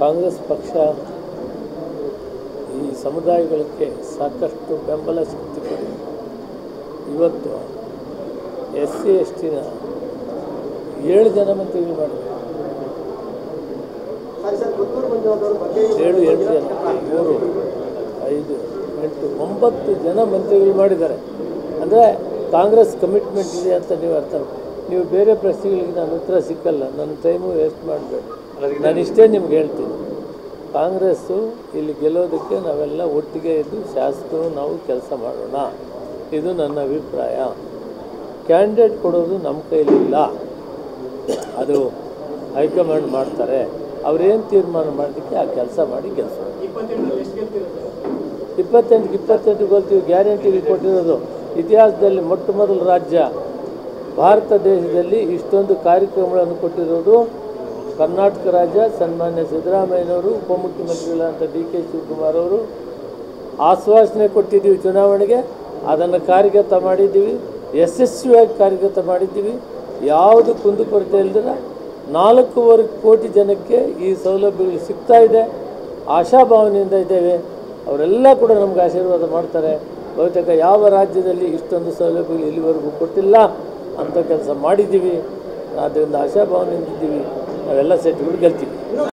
ಕಾಂಗ್ರೆಸ್ ಪಕ್ಷ ಈ ಸಮುದಾಯಗಳಿಗೆ ಸಾಕಷ್ಟು ಬೆಂಬಲ ಶಕ್ತಿ ಕೊಡಿ ಇವತ್ತು ಎಸ್ ಸಿ ಎಸ್ ಟಿನ ಏಳು ಜನ ಮಂತ್ರಿಗಳು ಮಾಡಿದ್ದಾರೆ ಏಳು ಎಂಟು ಜನ ಮೂರು ಐದು ಎಂಟು ಒಂಬತ್ತು ಜನ ಮಂತ್ರಿಗಳು ಮಾಡಿದ್ದಾರೆ ಅಂದರೆ ಕಾಂಗ್ರೆಸ್ ಕಮಿಟ್ಮೆಂಟ್ ಇದೆ ಅಂತ ನೀವು ಅರ್ಥ ನೀವು ಬೇರೆ ಪ್ರಶ್ನೆಗಳಿಗೆ ನಾನು ಉತ್ತರ ಸಿಕ್ಕಲ್ಲ ನನ್ನ ಟೈಮು ವೇಸ್ಟ್ ಮಾಡಬೇಡಿ ನಾನು ಇಷ್ಟೇ ನಿಮ್ಗೆ ಹೇಳ್ತೀನಿ ಕಾಂಗ್ರೆಸ್ಸು ಇಲ್ಲಿ ಗೆಲ್ಲೋದಕ್ಕೆ ನಾವೆಲ್ಲ ಒಟ್ಟಿಗೆ ಇದ್ದು ಶಾಸಕರು ನಾವು ಕೆಲಸ ಮಾಡೋಣ ಇದು ನನ್ನ ಅಭಿಪ್ರಾಯ ಕ್ಯಾಂಡಿಡೇಟ್ ಕೊಡೋದು ನಮ್ಮ ಕೈಲಿಲ್ಲ ಅದು ಹೈಕಮಾಂಡ್ ಮಾಡ್ತಾರೆ ಅವ್ರೇನು ತೀರ್ಮಾನ ಮಾಡೋದಕ್ಕೆ ಆ ಕೆಲಸ ಮಾಡಿ ಕೆಲಸ ಇಪ್ಪತ್ತೆಂಟಕ್ಕೆ ಇಪ್ಪತ್ತೆಂಟು ಗೊತ್ತೀವಿ ಗ್ಯಾರಂಟಿಗಳು ಕೊಟ್ಟಿರೋದು ಇತಿಹಾಸದಲ್ಲಿ ಮೊಟ್ಟ ಮೊದಲ ರಾಜ್ಯ ಭಾರತ ದೇಶದಲ್ಲಿ ಇಷ್ಟೊಂದು ಕಾರ್ಯಕ್ರಮಗಳನ್ನು ಕೊಟ್ಟಿರೋದು ಕರ್ನಾಟಕ ರಾಜ್ಯ ಸನ್ಮಾನ್ಯ ಸಿದ್ದರಾಮಯ್ಯನವರು ಉಪಮುಖ್ಯಮಂತ್ರಿಗಳಂತ ಡಿ ಕೆ ಶಿವಕುಮಾರ್ ಅವರು ಆಶ್ವಾಸನೆ ಕೊಟ್ಟಿದ್ದೀವಿ ಚುನಾವಣೆಗೆ ಅದನ್ನು ಕಾರ್ಯಗತ ಮಾಡಿದ್ದೀವಿ ಯಶಸ್ವಿಯಾಗಿ ಕಾರ್ಯಗತ ಮಾಡಿದ್ದೀವಿ ಯಾವುದು ಕುಂದುಕೊರತೆ ಇಲ್ದಿರ ನಾಲ್ಕೂವರೆ ಕೋಟಿ ಜನಕ್ಕೆ ಈ ಸೌಲಭ್ಯಗಳು ಸಿಗ್ತಾ ಇದೆ ಆಶಾಭಾವನೆಯಿಂದ ಇದ್ದೇವೆ ಅವರೆಲ್ಲ ಕೂಡ ನಮ್ಗೆ ಆಶೀರ್ವಾದ ಮಾಡ್ತಾರೆ ಬಹುತೇಕ ಯಾವ ರಾಜ್ಯದಲ್ಲಿ ಇಷ್ಟೊಂದು ಸೌಲಭ್ಯಗಳು ಇಲ್ಲಿವರೆಗೂ ಕೊಟ್ಟಿಲ್ಲ ಅಂಥ ಕೆಲಸ ಮಾಡಿದ್ದೀವಿ ಆದ್ದರಿಂದ ಆಶಾಭಾವನೆಯಿಂದ ಇದ್ದೀವಿ ನಾವೆಲ್ಲ ಸೆಟ್ಗಳು ಗೆಲ್ತೀವಿ